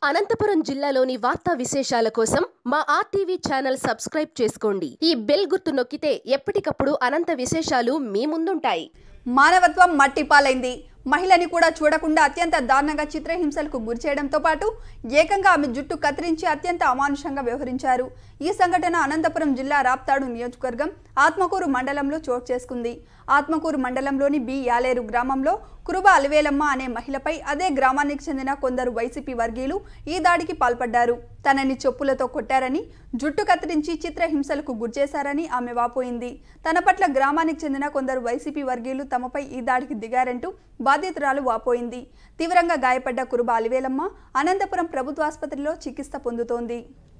అనంతపురం జిల్లాలోని వార్తా విశేషాల కోసం మా ఆర్టీవీ ఛానల్ సబ్స్క్రైబ్ చేసుకోండి ఈ బెల్ గుర్తు నొక్కితే ఎప్పటికప్పుడు అనంత విశేషాలు మీ ముందుంటాయి మానవత్వం మట్టిపాలైంది మహిళని కూడా చూడకుండా అత్యంత దారుణంగా చిత్రహింసలకు గురి చేయడంతో పాటు ఏకంగా ఆమె జుట్టు కత్తిరించి అత్యంత అమానుషంగా వ్యవహరించారు ఈ సంఘటన అనంతపురం జిల్లా రాప్తాడు నియోజకవర్గం ఆత్మకూరు మండలంలో చోటు చేసుకుంది ఆత్మకూరు మండలంలోని బి యాలేరు గ్రామంలో కురుబ అలివేలమ్మ అనే మహిళపై అదే గ్రామానికి చెందిన కొందరు వైసీపీ వర్గీయులు ఈ దాడికి పాల్పడ్డారు తనని చెప్పులతో కొట్టారని జుట్టు కత్తిరించి చిత్రహింసలకు గురిచేశారని ఆమె వాపోయింది తన పట్ల గ్రామానికి చెందిన కొందరు వైసీపీ వర్గీయులు తమపై ఈ దాడికి దిగారంటూ బాధితురాలు వాపోయింది తీవ్రంగా గాయపడ్డ కురుబ అలివేలమ్మ అనంతపురం ప్రభుత్వ ఆసుపత్రిలో చికిత్స పొందుతోంది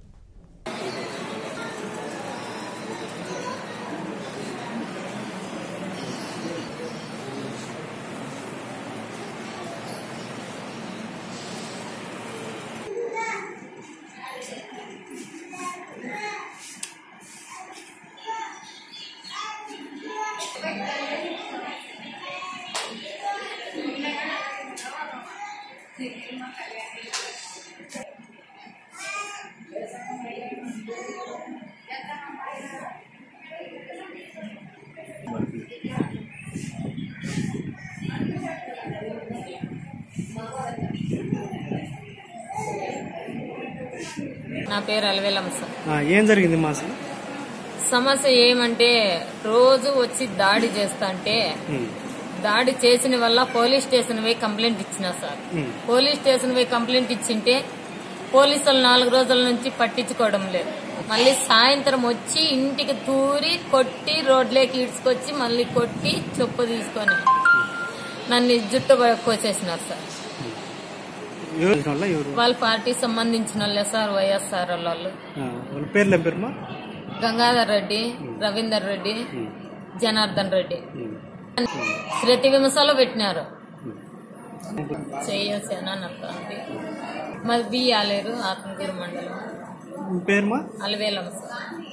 నా పేరు అలవేలమ్మ సార్ ఆ, ఏం జరిగింది మా అసలు సమస్య ఏమంటే రోజు వచ్చి దాడి చేస్తా అంటే ఉమ్, దాడి చేసిన వల్ల పోలీస్ స్టేషన్ పోయి కంప్లైంట్ ఇచ్చిన సార్ ఉమ్, పోలీస్ స్టేషన్ పోయి కంప్లైంట్ ఇచ్చింటే పోలీసులు నాలుగు రోజుల నుంచి పట్టించుకోవడం లేదు మళ్ళీ సాయంత్రం వచ్చి ఇంటికి తూరి కొట్టి రోడ్లోకి ఈడ్చుకొచ్చి మళ్ళీ కొట్టి చెప్పు తీసుకొని నన్ను జుట్టు కోసేసినారు సార్ ఎవరు చేసిన వాళ్ళ ఎవరు వాళ్ళ పార్టీ సంబంధించిన వాళ్ళే సార్ వైఎస్ఆర్ వాళ్ళు ఆ, వాళ్ళ పేర్లు ఏం పేరుమా గంగాధర్ రెడ్డి రవీందర్ రెడ్డి ఉమ్, జనార్దన్ రెడ్డి ఉమ్, ప్రతి విమర్శలో పెట్టినారు ఉమ్. చేయసేన నక్కాంతి మాది బియ్యాలేరు ఆత్మకూరు మండలం మీ పేరుమా అలవేలం సార్